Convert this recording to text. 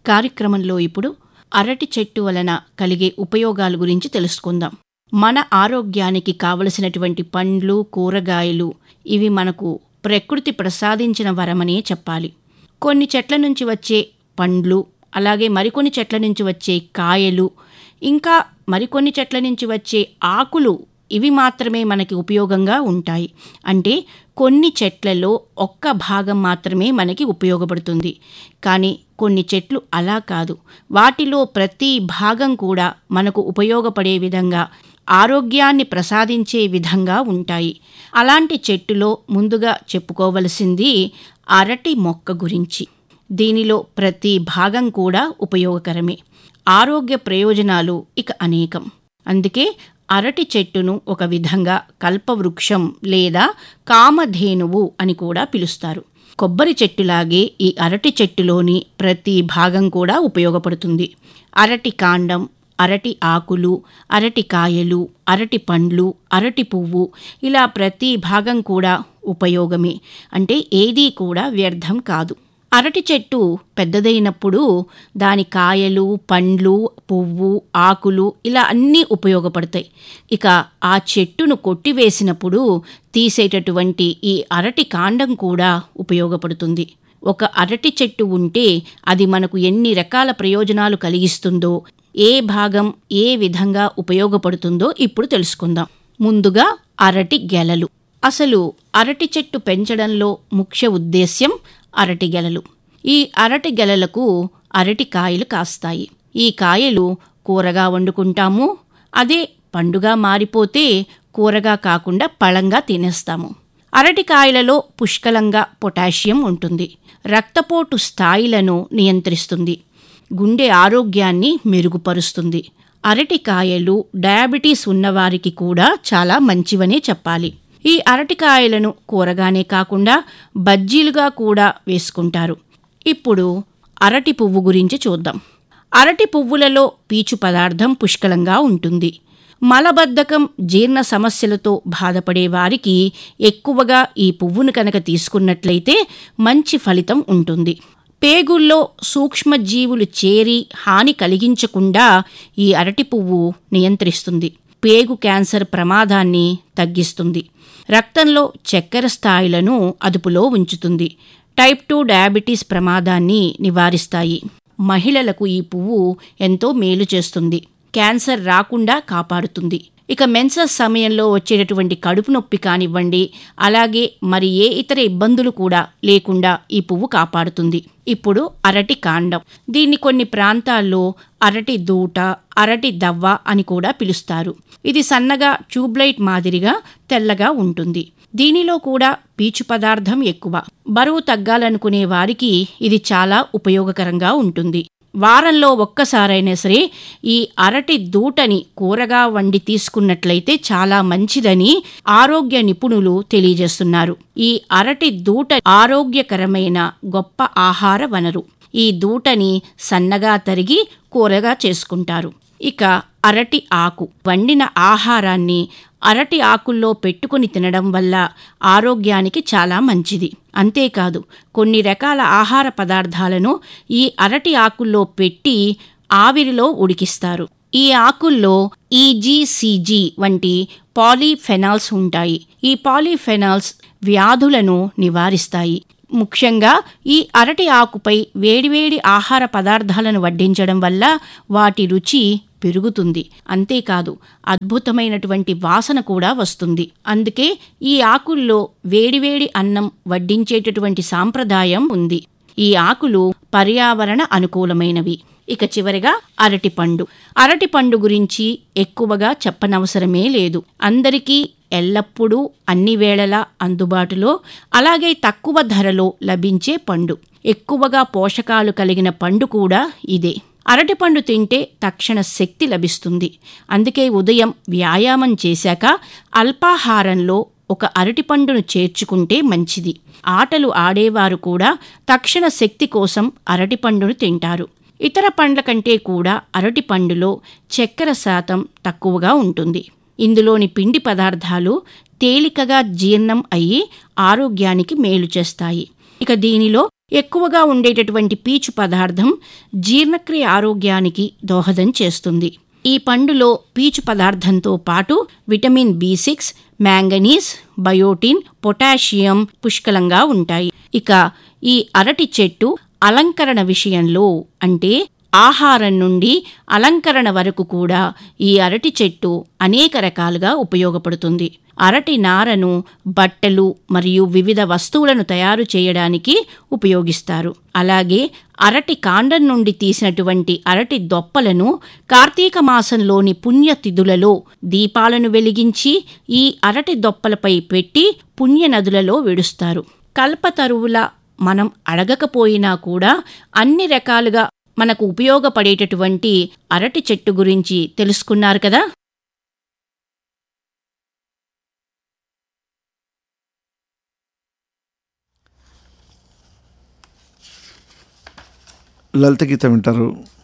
కార్యక్రమంలో ఇప్పుడు అరటి చెట్టు వలన కలిగే ఉపయోగాల గురించి తెలుసుకుందాం మన ఆరోగ్యానికి కావలసినటువంటి పండ్లు కూరగాయలు ఇవి మనకు ప్రకృతి ప్రసాదించిన వరమనే చెప్పాలి కొన్ని చెట్ల నుంచి వచ్చే పండ్లు అలాగే మరికొన్ని చెట్ల నుంచి వచ్చే కాయలు ఇంకా మరికొన్ని చెట్ల నుంచి వచ్చే ఆకులు ఇవి మాత్రమే మనకి ఉపయోగంగా ఉంటాయి అంటే కొన్ని చెట్లలో ఒక్క భాగం మాత్రమే మనకి ఉపయోగపడుతుంది కానీ కొన్ని చెట్లు అలా కాదు వాటిలో ప్రతి భాగం కూడా మనకు ఉపయోగపడే విధంగా ఆరోగ్యాన్ని ప్రసాదించే విధంగా ఉంటాయి అలాంటి చెట్టులో ముందుగా చెప్పుకోవలసింది అరటి మొక్క గురించి దీనిలో ప్రతి భాగం కూడా ఉపయోగకరమే ఆరోగ్య ప్రయోజనాలు ఇక అనేకం అందుకే అరటి చెట్టును ఒక విధంగా కల్పవృక్షం లేదా కామధేనువు అని కూడా పిలుస్తారు కొబ్బరి చెట్టులాగే ఈ అరటి చెట్టులోని ప్రతి భాగం కూడా ఉపయోగపడుతుంది అరటి కాండం అరటి ఆకులు అరటి కాయలు అరటి పండ్లు అరటి పువ్వు ఇలా ప్రతి భాగం కూడా ఉపయోగమే అంటే ఏదీ కూడా వ్యర్థం కాదు అరటి చెట్టు పెద్దదైనప్పుడు దాని కాయలు పండ్లు పువ్వు ఆకులు ఇలా అన్నీ ఉపయోగపడతాయి ఇక ఆ చెట్టును కొట్టివేసినప్పుడు తీసేటటువంటి ఈ అరటి కాండం కూడా ఉపయోగపడుతుంది ఒక అరటి చెట్టు ఉంటే అది మనకు ఎన్ని రకాల ప్రయోజనాలు కలిగిస్తుందో ఏ భాగం ఏ విధంగా ఉపయోగపడుతుందో ఇప్పుడు తెలుసుకుందాం ముందుగా అరటి గెలలు అసలు అరటి చెట్టు పెంచడంలో ముఖ్య ఉద్దేశ్యం అరటి గెలలు ఈ అరటి గెలలకు అరటి కాయలు కాస్తాయి ఈ కాయలు కూరగా వండుకుంటాము అదే పండుగా మారిపోతే కూరగా కాకుండా పళంగా తినేస్తాము అరటికాయలలో పుష్కలంగా పొటాషియం ఉంటుంది రక్తపోటు స్థాయిలను నియంత్రిస్తుంది గుండె ఆరోగ్యాన్ని మెరుగుపరుస్తుంది అరటికాయలు డయాబెటీస్ ఉన్నవారికి కూడా చాలా మంచివనే చెప్పాలి ఈ అరటికాయలను కూరగానే కాకుండా బజ్జీలుగా కూడా వేసుకుంటారు ఇప్పుడు అరటి పువ్వు గురించి చూద్దాం అరటి పువ్వులలో పీచు పదార్థం పుష్కలంగా ఉంటుంది మలబద్ధకం జీర్ణ సమస్యలతో బాధపడే వారికి ఎక్కువగా ఈ పువ్వును కనుక తీసుకున్నట్లయితే మంచి ఫలితం ఉంటుంది పేగుల్లో సూక్ష్మజీవులు చేరి హాని కలిగించకుండా ఈ అరటి పువ్వు నియంత్రిస్తుంది పేగు క్యాన్సర్ ప్రమాదాన్ని తగ్గిస్తుంది రక్తంలో చక్కెర స్థాయిలను అదుపులో ఉంచుతుంది టైప్ టూ డయాబెటీస్ ప్రమాదాన్ని నివారిస్తాయి మహిళలకు ఈ పువ్వు ఎంతో మేలు చేస్తుంది క్యాన్సర్ రాకుండా కాపాడుతుంది ఇక మెన్సస్ సమయంలో వచ్చేటటువంటి కడుపు నొప్పి కానివ్వండి అలాగే మరి ఏ ఇతర ఇబ్బందులు కూడా లేకుండా ఈ పువ్వు కాపాడుతుంది ఇప్పుడు అరటి కాండం దీన్ని కొన్ని ప్రాంతాల్లో అరటి దూట అరటి దవ్వ అని కూడా పిలుస్తారు ఇది సన్నగా ట్యూబ్లైట్ మాదిరిగా తెల్లగా ఉంటుంది దీనిలో కూడా పీచు పదార్థం ఎక్కువ బరువు తగ్గాలనుకునే వారికి ఇది చాలా ఉపయోగకరంగా ఉంటుంది వారంలో ఒక్కసారైనా సరే ఈ అరటి దూటని కూరగా వండి తీసుకున్నట్లయితే చాలా మంచిదని ఆరోగ్య నిపుణులు తెలియజేస్తున్నారు ఈ అరటి దూట ఆరోగ్యకరమైన గొప్ప ఆహార వనరు ఈ దూటని సన్నగా తరిగి కూరగా చేసుకుంటారు ఇక అరటి ఆకు వండిన ఆహారాన్ని అరటి ఆకుల్లో పెట్టుకుని తినడం వల్ల ఆరోగ్యానికి చాలా మంచిది అంతేకాదు కొన్ని రకాల ఆహార పదార్థాలను ఈ అరటి ఆకుల్లో పెట్టి ఆవిరిలో ఉడికిస్తారు ఈ ఆకుల్లో ఈజీసీజీ వంటి పాలీఫెనాల్స్ ఉంటాయి ఈ పాలీఫెనాల్స్ వ్యాధులను నివారిస్తాయి ముఖ్యంగా ఈ అరటి ఆకుపై వేడివేడి ఆహార పదార్థాలను వడ్డించడం వల్ల వాటి రుచి పెరుగుతుంది అంతేకాదు అద్భుతమైనటువంటి వాసన కూడా వస్తుంది అందుకే ఈ ఆకుల్లో వేడివేడి అన్నం వడ్డించేటటువంటి సాంప్రదాయం ఉంది ఈ ఆకులు పర్యావరణ అనుకూలమైనవి ఇక చివరిగా అరటిపండు అరటిపండు గురించి ఎక్కువగా చెప్పనవసరమే లేదు అందరికీ ఎల్లప్పుడూ అన్ని వేళలా అందుబాటులో అలాగే తక్కువ ధరలో లభించే పండు ఎక్కువగా పోషకాలు కలిగిన పండు కూడా ఇదే అరటిపండు తింటే తక్షణ శక్తి లభిస్తుంది అందుకే ఉదయం వ్యాయామం చేశాక అల్పాహారంలో ఒక అరటిపండును చేర్చుకుంటే మంచిది ఆటలు ఆడేవారు కూడా తక్షణ శక్తి కోసం అరటిపండును తింటారు ఇతర పండ్ల కంటే కూడా అరటిపండులో చక్కెర శాతం తక్కువగా ఉంటుంది ఇందులోని పిండి పదార్థాలు తేలికగా జీర్ణం అయ్యి ఆరోగ్యానికి మేలు చేస్తాయి ఇక దీనిలో ఎక్కువగా ఉండేటటువంటి పీచు పదార్థం జీర్ణక్రియ ఆరోగ్యానికి దోహదం చేస్తుంది ఈ పండులో పీచు పదార్థంతో పాటు vitamin B six manganese biotin potassium పుష్కలంగా ఉంటాయి ఇక ఈ అరటి చెట్టు అలంకరణ విషయంలో అంటే ఆహారం నుండి అలంకరణ వరకు కూడా ఈ అరటి చెట్టు అనేక రకాలుగా ఉపయోగపడుతుంది అరటి నారను బట్టలు మరియు వివిధ వస్తువులను తయారు చేయడానికి ఉపయోగిస్తారు అలాగే అరటి కాండం నుండి తీసినటువంటి అరటి దొప్పలను కార్తీక మాసంలోని పుణ్యతిథులలో దీపాలను వెలిగించి ఈ అరటి దొప్పలపై పెట్టి పుణ్యనదులలో విడుస్తారు కల్పతరువుల మనం అడగకపోయినా కూడా అన్ని రకాలుగా మనకు ఉపయోగపడేటటువంటి అరటి చెట్టు గురించి తెలుసుకున్నారు కదా లలిత గీతం వింటారు